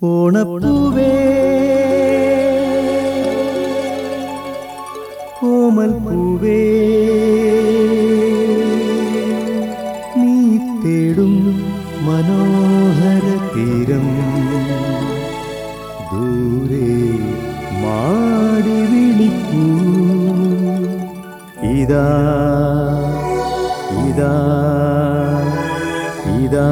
ഓണപ്പൂവേ കോമൽ പൂവേ നീ തേടും മനോഹര തീരം ദൂരെ മാടി വിളിക്കൂ ഇതാ ഇതാ ഇതാ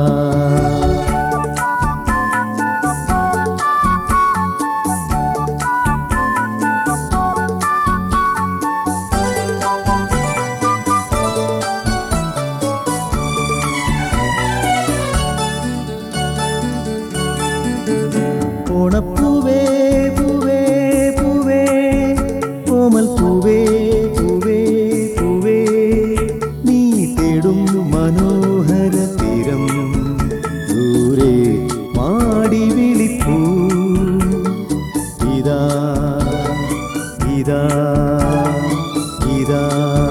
ഓണപ്പൂവേ പൂവേ പൂവേ കോമൽ പൂവേ പൂവേ പൂവേ നീ തേടും മനോഹര തീരം ദൂരെ മാടി വിളിപ്പൂ ഇതാ ഇതാ ഇതാ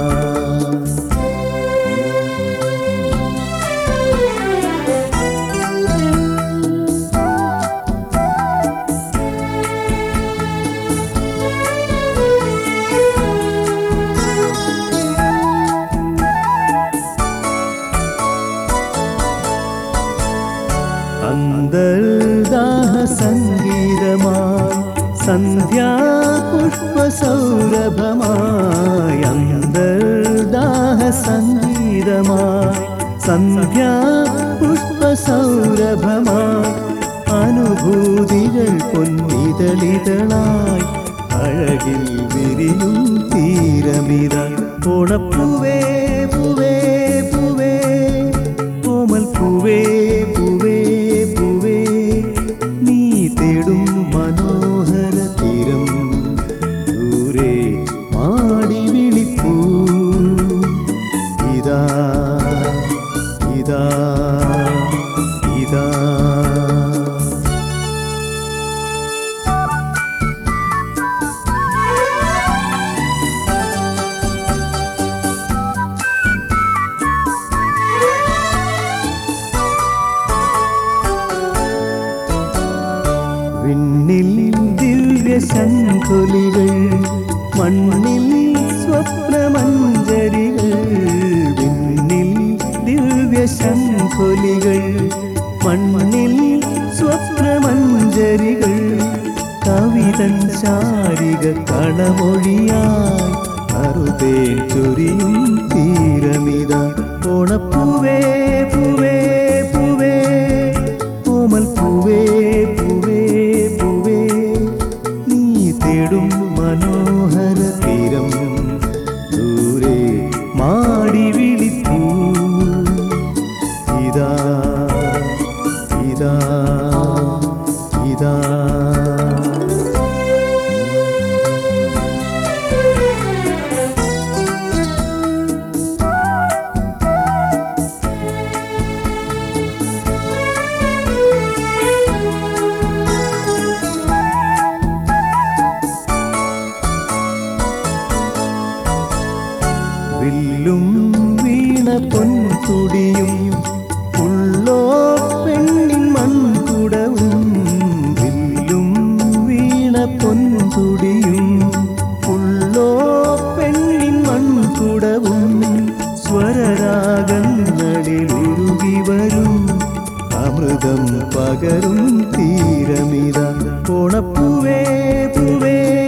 അന്തർദാഹ സംഗീതമായി സന്ധ്യാ പുഷ്പസൗരഭമായി അന്തർദാഹ സംഗീതമായി സന്ധ്യാ പുഷ്പസൗരഭമായി അനുഭൂതികൾ പൊന്നിതളിതളായി അഴകിൽ വിരിയും തീരമിത ഓണപ്പൂവേ പൂവേ പൂവേ കോമൽ പൂവേ പൂവേ പൂവേ നീ തേടും മനോഹര തീരം ദൂരെ മാടി വിളിപ്പൂ ഇതാ ഇതാ ഇതാ വിണ്ണിൽ ദിവ്യ ശംഖുലികൾ മണ്ണിൽ സ്വപ്നമഞ്ജരികൾ വിണ്ണിൽ ദിവ്യ ശംഖുലികൾ മണ്ണിൽ സ്വപ്നമഞ്ജരികൾ കവിതൻ ശാരിക കളമൊഴിയായി അറുതേ ചൊരിയും തീരമിത ഓണപ്പൂവേ പൂവേ പൂവേ കോമൽ പൂവേ പൂവേ പൂവേ നീ തേടും മനോഹര തീരം ദൂരെ മാടി വിളിപ്പൂ ഇതാ ഇതാ ഇതാ വില്ലും വീണ പൊൻതുടിയും ഉള്ളോ പെണ്ണിൻ മൺകുടവും വില്ലും വീണ പൊൻതുടിയും ഉള്ളോ പെണ്ണിൻ മൺകുടവും സ്വരരാഗങ്ങളിൽ ഉരുകി വരും അമൃതം പകരും തീരമിത ഓണപ്പൂവേ പൂവേ